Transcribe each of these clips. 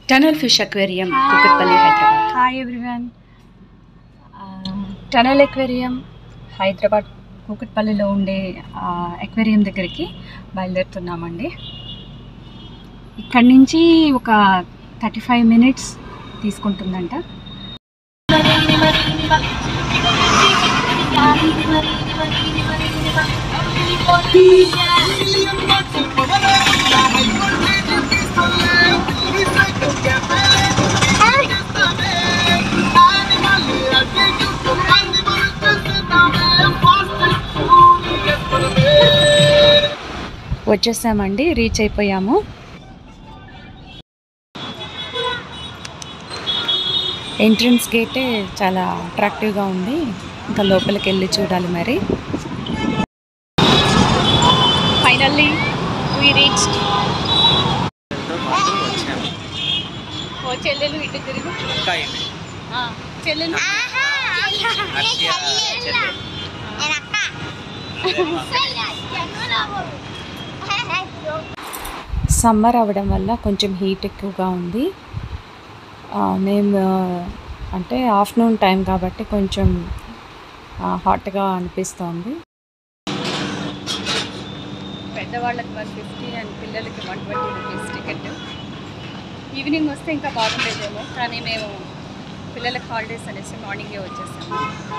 Tunnel fish aquarium Kukatpally Hyderabad hi everyone tunnel aquarium Hyderabad కూకట్పల్లిలో ఉండే aquarium దగ్గరికి బయలుదేరుతున్నామండి ఇక్కడి నుంచి ఒక థర్టీ ఫైవ్ మినిట్స్ తీసుకుంటుందంట వచ్చేసామండి రీచ్ అయిపోయాము ఎంట్రన్స్ గేటే చాలా అట్రాక్టివ్గా ఉంది ఇంకా లోపలికి వెళ్ళి చూడాలి మరి ఫైనల్లీ వీ రీచ్డ్ ఓ చెల్లెలు ఇటు తిరుగు ఆ, చెల్లెలు సమ్మర్ అవ్వడం వల్ల కొంచెం హీట్ ఎక్కువగా ఉంది ఆ, మేము ఆ, అంటే ఆఫ్టర్నూన్ టైం కాబట్టి కొంచెం హాట్గా అనిపిస్తోంది పెద్దవాళ్ళకి వన్ ఫిఫ్టీ అండ్ పిల్లలకి one twenty rupees ticket evening వస్తే ఇంకా బాగుండేదేమో కానీ మేము పిల్లలకి హాలిడేస్ అనేసి మార్నింగే వచ్చేసాము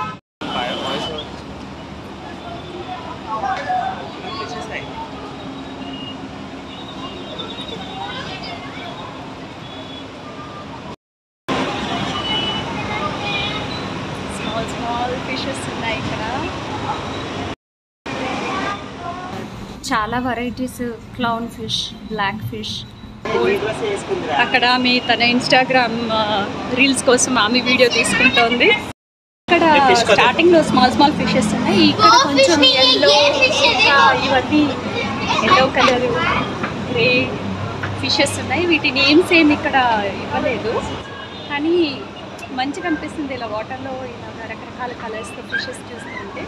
స్మాల్ స్మాల్ ఫిషెస్ ఉన్నాయి ఇక్కడ చాలా varieties clown fish black fish అక్కడ మీ తన ఇన్స్టాగ్రామ్ రీల్స్ కోసం ఆమె వీడియో తీసుకుంటోంది ఇక్కడ స్టార్టింగ్ లో స్మాల్ స్మాల్ ఫిషెస్ ఉన్నాయి ఇక్కడ కొంచెం ఎల్లో ఇవన్నీ ఎల్లో కలర్ గ్రే ఫిషెస్ ఉన్నాయి వీటి నేమ్స్ ఏమి ఇక్కడ ఇవ్వలేదు కానీ మంచిగా అనిపిస్తుంది ఇలా వాటర్లో ఇలా రకరకాల కలర్స్తో ఫిషెస్ చూస్తుంటే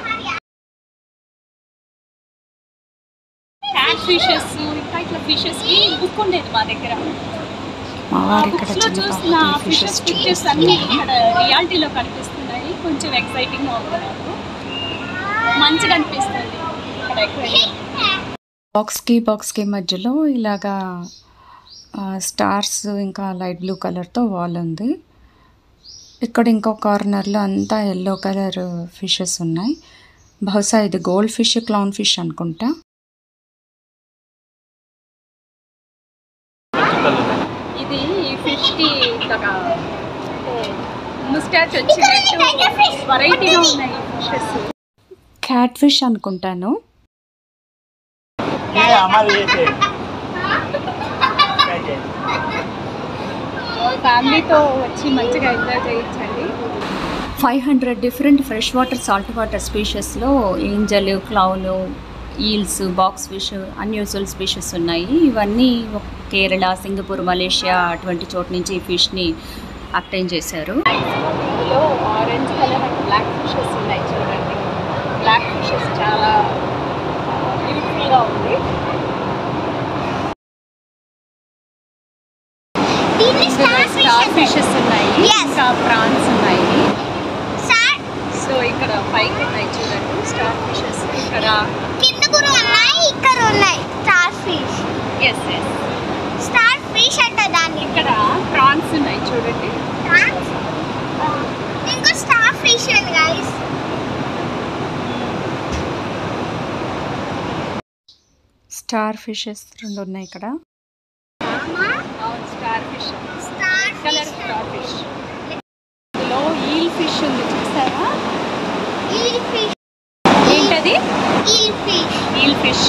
క్యాట్ ఫిషెస్ ఇంకా ఇట్లా ఫిషెస్ కి బుక్ ఉండేది మా దగ్గర బుక్స్ లో చూసిన ఫిషెస్ పిక్చర్స్ అన్ని ఇక్కడ రియాలిటీలో కనిపిస్తున్నాయి కొంచెం ఎక్సైటింగ్ గా ఉంది నాకు మంచిగా అనిపిస్తుంది ఇక్కడ ఎక్కువ బాక్స్కి బాక్స్కి మధ్యలో ఇలాగా స్టార్స్ ఇంకా లైట్ బ్లూ కలర్తో వాల్ ఉంది ఇక్కడ ఇంకో కార్నర్లో అంతా ఎల్లో కలర్ ఫిషెస్ ఉన్నాయి బహుశా ఇది గోల్డ్ ఫిష్ క్లౌన్ ఫిష్ అనుకుంటా ఇది ఈ ఫిష్కి ఇట్లాగా ముస్టాచ్ వచ్చినట్టు వెరైటీగా ఉన్నాయి ఫిషెస్ క్యాట్ ఫిష్ అనుకుంటాను ఫ్యామిలీతో వచ్చి మంచిగా ఎంజాయ్ చేయొచ్చండి five hundred different fresh water salt water స్పీషెస్లో angel clown eels box fish unusual species ఉన్నాయి ఇవన్నీ ఒక కేరళ సింగపూర్ మలేషియా అటువంటి చోట నుంచి ఈ ఫిష్ని అప్టైన్ చేశారు ఇందులో orange colour and black fishes ఉన్నాయి చూడండి బ్లాక్ ఫిషెస్ చాలా బ్యూటిఫుల్గా ఉంది స్టార్ ఫిషెస్ ఉన్నాయి ఇంకా ప్రాన్స్ ఉన్నాయి సో ఇక్కడ పైకి ఉన్నాయి చూడండి స్టార్ ఫిషెస్ ఇక్కడ కింద కూడా ఉన్నాయి ఇక్కడ ఉన్నాయి star fish yes yes star fish అంట దాన్ని ఇక్కడ ప్రాన్స్ ఉన్నాయి చూడండి ఇంకో స్టార్ ఫిష్ అండి గైస్ స్టార్ ఫిషెస్ రెండు ఉన్నాయి ఇక్కడ star fish star colour star fish ఇందులో ఈల్ ఫిష్ ఉంది చూసారా ఈల్ ఫిష్ ఏంటది ఈల్ ఫిష్ ఈల్ ఫిష్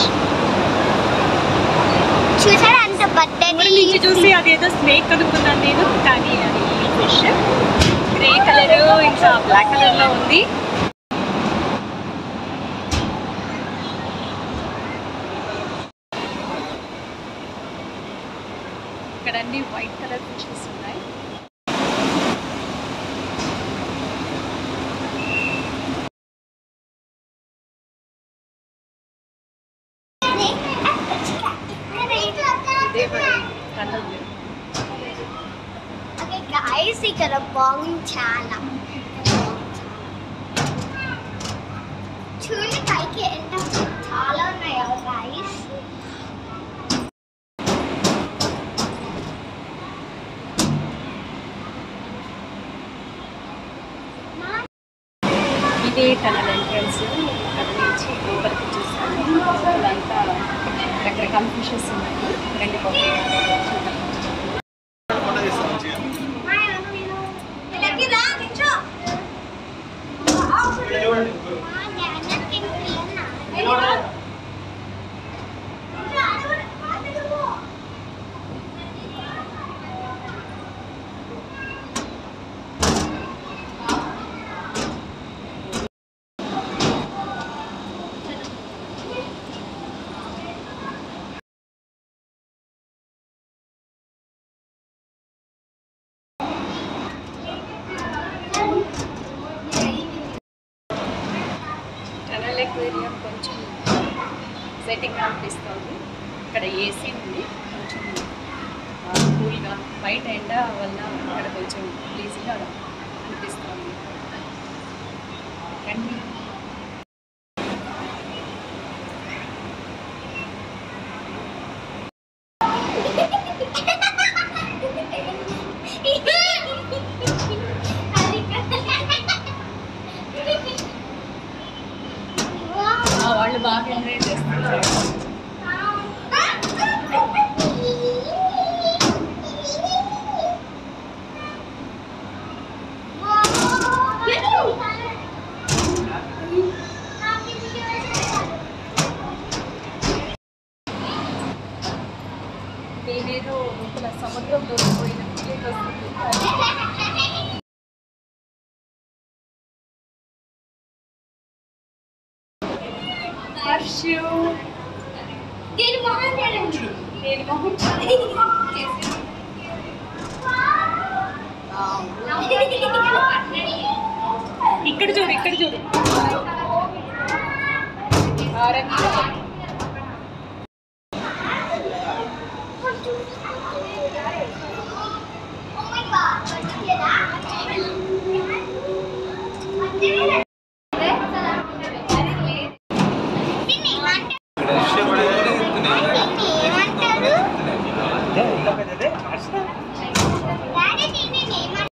చూసారా అంత బట్టని దూరం నుంచి చూసి అదేదో స్నేక్ అనుకున్నాను నేను కానీ అది ఈల్ ఫిష్ గ్రే కలర్ ఇంకా బ్లాక్ కలర్ లో ఉంది ఇక్కడ అన్ని వైట్ కలర్ ఫిషెస్ ఉన్నాయి ఇదే మరి టన్నల్ వ్యూ గైస్ ఇక్కడ బాగుంది చాలా చూడండి పైకి ఎంత చాలా ఉన్నాయో గైస్ ఇదే టనల్ ఎంట్రన్స్ ఇక్కడ నుంచి లోపలికి చూస్తాను ఇదంతా రకరకాల ఫిషెస్ ఉన్నాయి రండి పోయి చూద్దాం ఇలాకి రా నించో మా నాన్న తింటున్నా టనల్ ఎక్వేరియం కొంచెం సెట్టింగ్ అనిపిస్తుంది ఇక్కడ ఏసీ ఉంది కొంచెం కూల్గా బయట ఎండ వల్ల ఇక్కడ కొంచెం ప్లీజ్గా అనిపిస్తుంది రండి ఆ, వాళ్ళు బాగా ఎంజాయ్ చేస్తున్నారు నేనేదో లోపల సముద్రం దొరికిపోయిన ఫీలింగ్ వస్తుంది హర్షు దీని మొహం చూడండి నేను మొహం ఇక్కడ చూడు ఇక్కడ చూడు orange colour. Oh my god. దీన్ని ఏమంటారు? దీన్ని ఏమంటారు? డాడీ దీన్ని ఏమంటారు?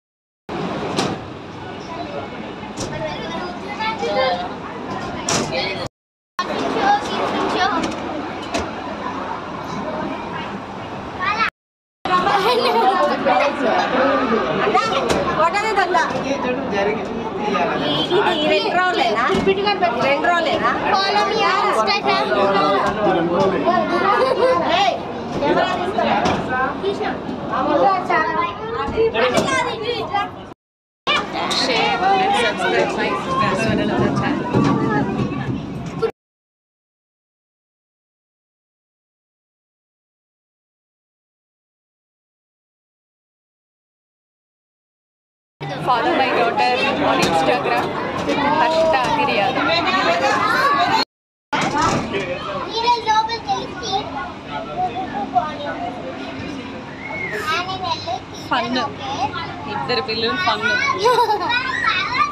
రెండు రోజులేనా రెండు రోజులేనా Follow me on Instagram. share and subscribe my Swarnalata channel. Follow my daughter on Instagram, Harshita Agiriyada. మీరే లోపలికి వెళ్ళి Fun. ఇద్దరు పిల్లలు ఫన్ ఫన్